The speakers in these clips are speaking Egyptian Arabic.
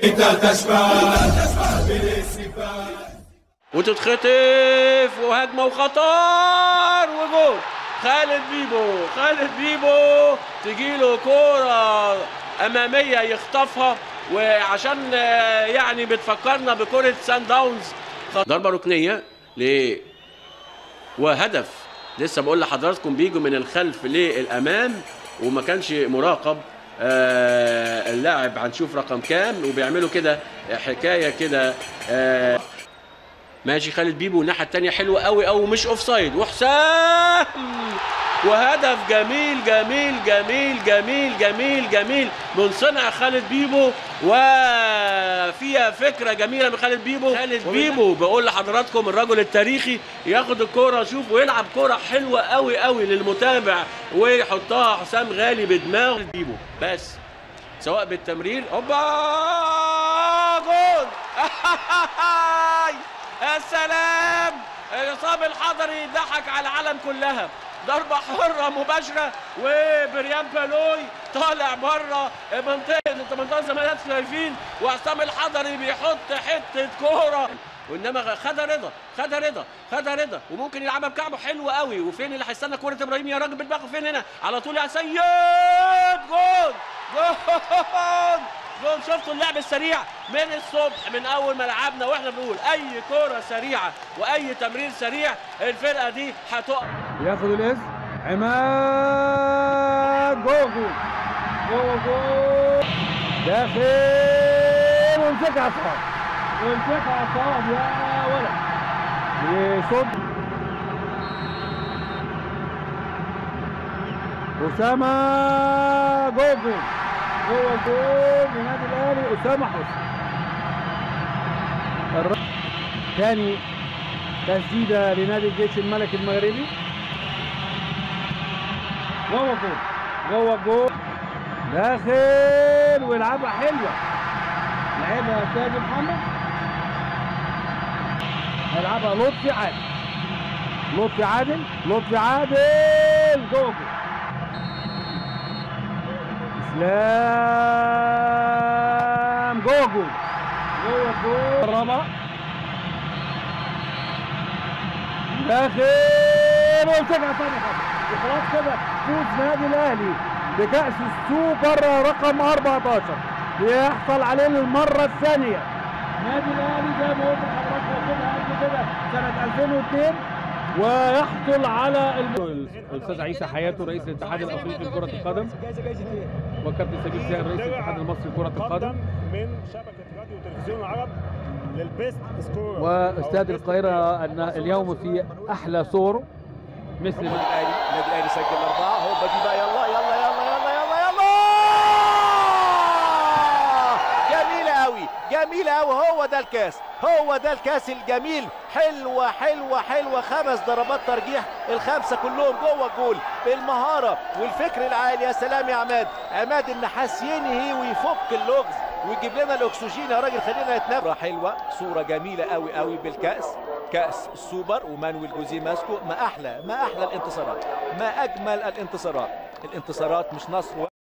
وتتخطف وهجمه وخطر وجول خالد بيبو خالد بيبو تجيله كوره اماميه يخطفها وعشان آه، يعني بتفكرنا بكره سان داونز ضربه ركنيه ل وهدف لسه بقول لحضراتكم بيجوا من الخلف للامام وما كانش مراقب آه اللاعب هنشوف رقم كام وبيعملوا كده حكايه كده آه ماشي خالد بيبو الناحيه الثانيه حلوه قوي قوي مش اوف سايد وحسام وهدف جميل جميل جميل جميل جميل جميل من صنع خالد بيبو وفيها فكره جميله من خالد بيبو خالد بيبو بقول لحضراتكم الرجل التاريخي ياخد الكوره شوف ويلعب كوره حلوه قوي قوي للمتابع ويحطها حسام غالي بدماغه بيبو بس سواء بالتمرير هوبا جول يا سلام عصام الحضري ضحك على العالم كلها ضربة حرة مباشرة وبريان بالوي طالع بره منطقة 18 زي ما انتم شايفين وعصام الحضري بيحط حتة كورة وانما خدها رضا خدها رضا خدها رضا وممكن يلعبها بكعبه حلو قوي وفين اللي هيستنى كوره ابراهيم يا راجل بدماغه فين هنا على طول يا سيد جول جول جول شفتوا اللعب السريع من الصبح من اول ما لعبنا واحنا بنقول اي كوره سريعه واي تمرير سريع الفرقه دي هتقع ياخد الاس عماد جوه جول جوه جول داخل وامسكها عصام وامسكها عصام يا ولد يصد أسامة جوه جول جوه جول لنادي الأهلي أسامة حسني الر- تاني تسديدة لنادي الجيش الملكي المغربي جوه جول جوه جول داخل ويلعبها حلوة لعبها سيد محمد هيلعبها لطفي عادل لطفي عادل لطفي عادل جوه جول اسلام جوه جول جوه جول الرابعة داخل وامسكها ثاني خطأ وخلاص كده فوز نادي الاهلي بكأس السوبر رقم 14 بيحصل عليه للمرة الثانية نادي الاهلي زي ما قلت لحضراتكم واخدها قبل كده سنة 2002 ويحصل على الم... الاستاذ عيسى حياته رئيس الاتحاد الافريقي لكرة القدم وكابتن سمير ساهر رئيس الاتحاد المصري لكرة القدم من شبكه راديو وتلفزيون العرب للبيست سكور واستاد القاهرة أن اليوم في أحلى صوره مثل النادي الاهلي النادي الاهلي سجل اربعه هوبا دي بقى يلا يلا يلا يلا يلا يلا جميله قوي جميله قوي هو ده الكاس هو ده الكاس الجميل حلوه حلوه حلوه خمس ضربات ترجيح الخمسه كلهم جوه الجول بالمهاره والفكر العالي يا سلام يا عماد عماد النحاس ينهي ويفك اللغز ويجيب لنا الاكسجين يا راجل خلينا نتنفس حلوه صوره جميله قوي قوي بالكاس كاس السوبر ومانويل جوزيه ماسكو ما احلى ما احلى الانتصارات ما اجمل الانتصارات الانتصارات مش نصر و...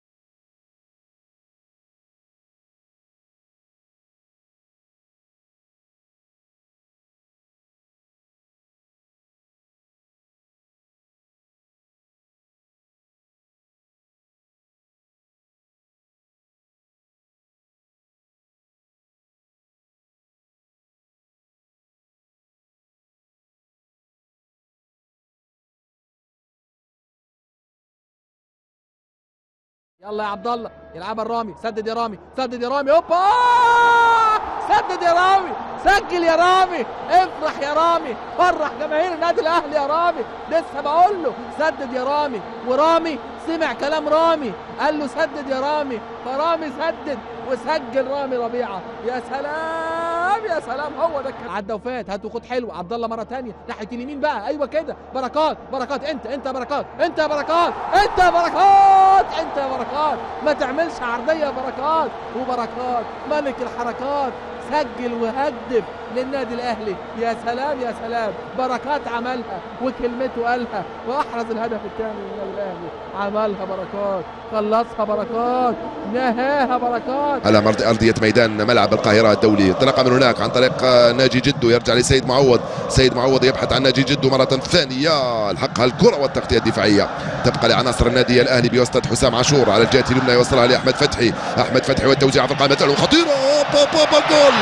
يلا يا عبد الله يلعبها الرامي سدد يا رامي سدد يا رامي هوبا سدد يا رامي سجل يا رامي افرح يا رامي فرح جماهير النادي الاهلي يا رامي لسه بقول له سدد يا رامي ورامي سمع كلام رامي قال له سدد يا رامي فرامي سدد وسجل رامي ربيعه يا سلام يا سلام هو ده كان عدى وفات هات وخد حلو عبد الله مره ثانيه ناحيه اليمين بقى ايوه كده بركات بركات انت انت بركات انت بركات انت بركات انت بركات ما تعملش عرضيه بركات وبركات ملك الحركات سجل وهدف للنادي الاهلي يا سلام يا سلام بركات عملها وكلمته قالها واحرز الهدف الثاني للنادي الاهلي عملها بركات خلصها بركات نهاها بركات على مرض- أرضية ميدان ملعب القاهرة الدولي انطلق من هناك عن طريق آه، ناجي جدو يرجع لسيد معوض سيد معوض يبحث عن ناجي جدو مرة ثانية الحقها الكرة والتغطية الدفاعية تبقى لعناصر النادي الأهلي بواسطة حسام عاشور على الجهة اليمنى يوصلها لأحمد فتحي أحمد فتحي والتوزيع في القائمة الأولى خطيرة با با با جول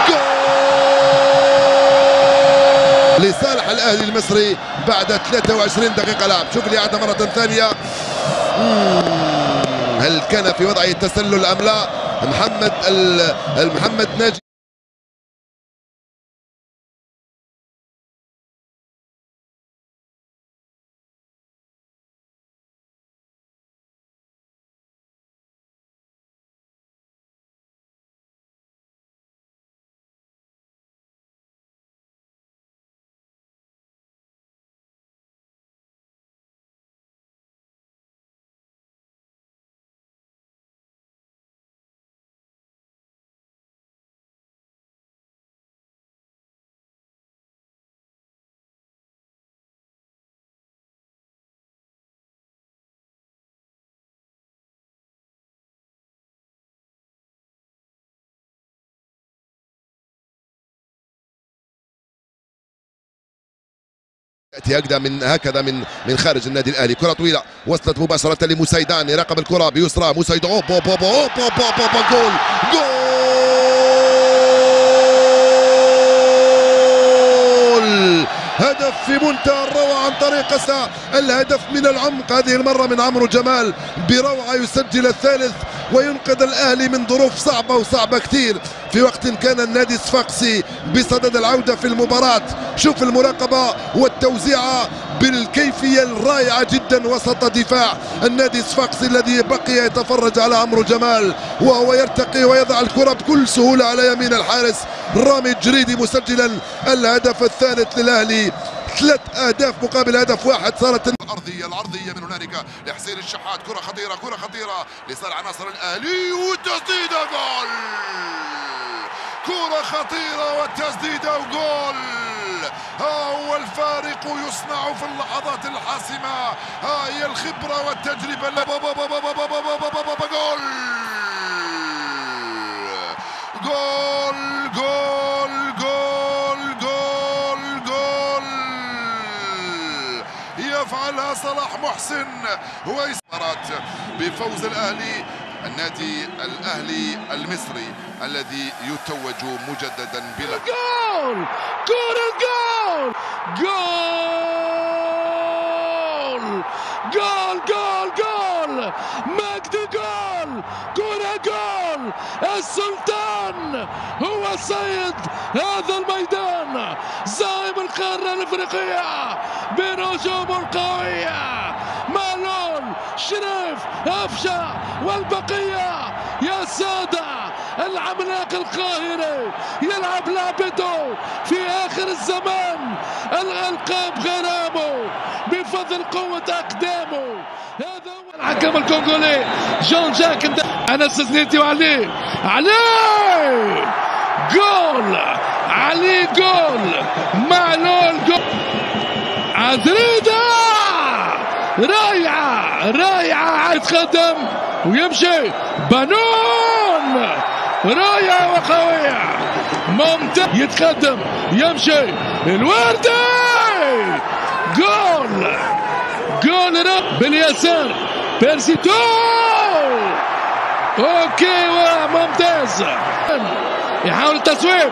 جول لصالح الأهلي المصري بعد 23 دقيقة لعب شوف الإعادة مرة ثانية هل كان في وضعه التسلل ام لا محمد ال- محمد ناجي ياتي هكذا من هكذا من من خارج النادي الاهلي كره طويله وصلت مباشره لمسيدان يراقب الكره بيسرى مسيدان أوب أوب أوب أوب أوب أوب أوب جول جول هدف في منتهى الروعة عن طريق سا الهدف من العمق هذه المرة من عمرو جمال بروعة يسجل الثالث وينقذ الأهلي من ظروف صعبة وصعبة كثير في وقت كان النادي الصفاقسي بصدد العودة في المباراة شوف المراقبة والتوزيعة بالكيفية الرائعة جدا وسط دفاع النادي الصفاقسي الذي بقي يتفرج على عمرو جمال وهو يرتقي ويضع الكرة بكل سهولة على يمين الحارس رامي الجريدي مسجلا الهدف الثالث للأهلي ثلاث اهداف مقابل هدف واحد صارت الارضيه العرضيه من هنالك لحسين الشحات كره خطيره كره خطيره لصالح عناصر الاهلي والتسديده جول كره خطيره والتسديده وجول ها هو الفارق يصنع في اللحظات الحاسمه ها هي الخبره والتجربه لا- با- با- با- با- با- با- با- با- با- با- با- جول جول جول جول جول جول يفعلها صلاح محسن وإسمارات بفوز الأهلي النادي الأهلي المصري الذي يتوج مجددا بلا جول جول الجول جول جول جول جول مجدي جول كرة جول السلطان هو السيد هذا الميدان زعيم القارة الافريقية بنجومه القوية مالون شريف أفشا والبقية يا سادة العملاق القاهري يلعب لعبته في آخر الزمان الألقاب غرامه بفضل قوة أقدامه هذا هو الحكم الكونغولي جون جاك أنس زنيتي وعليه عليه جول عليه جول معلول جول عدريدة رايعة رايعة يتقدم ويمشي بنون رايعة وقوية ممتاز يتقدم يمشي الوردي جول جول رب باليسار بيرسيتو اوكي ممتاز يحاول التصويب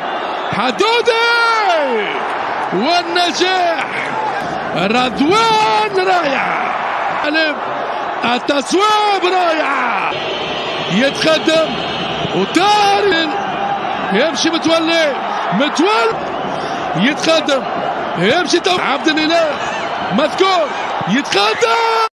حدودي والنجاح رضوان رائع ألف التصويب رائع يتقدم وتاري يمشي متولي متولي يتقدم يمشي تو عبد الاله مذكور يتقدم